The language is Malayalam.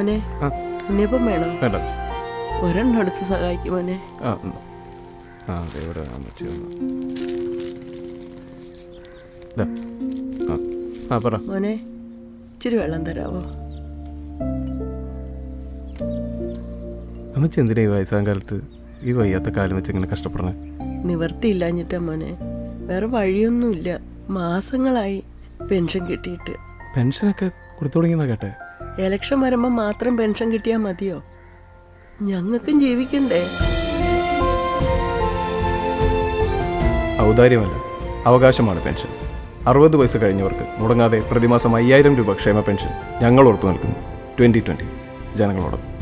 മോനെ ആ ഉണ്ണിയപ്പം വേണോ വേണ്ട ഒരെണ്ണം എടുത്ത് സഹായിക്കും മോനെ ആ ഉം. ആ അതെ ഇവിടെ അമ്മച്ചി വന്നു ദാ. ആ ആ പറ മോനെ ഇച്ചിരി വെള്ളം തരാവോ അമ്മച്ചി എന്തിനാ ഈ വയസ്സാം കാലത്ത് ഈ വയ്യാത്ത കാലം വെച്ച് ഇങ്ങനെ കഷ്ടപ്പെടണേ നിവർത്തിയില്ലാഞ്ഞിട്ടാ മോനെ വേറെ വഴിയൊന്നുമില്ല മാസങ്ങളായി പെൻഷൻ കിട്ടിയിട്ട് പെൻഷനൊക്കെ കൊടുത്തു തുടങ്ങിയെന്നാ കേട്ടെ ഇലക്ഷൻ വരുമ്പോൾ മാത്രം പെൻഷൻ കിട്ടിയാൽ മതിയോ ഞങ്ങൾക്കും ജീവിക്കണ്ടേ ഔദാര്യമല്ല അവകാശമാണ് പെൻഷൻ അറുപത് വയസ്സ് കഴിഞ്ഞവർക്ക് മുടങ്ങാതെ പ്രതിമാസം അയ്യായിരം രൂപ ക്ഷേമ പെൻഷൻ ഞങ്ങൾ ഉറപ്പു നൽകുന്നു ട്വൻ്റി ട്വൻ്റി ജനങ്ങളോടൊപ്പം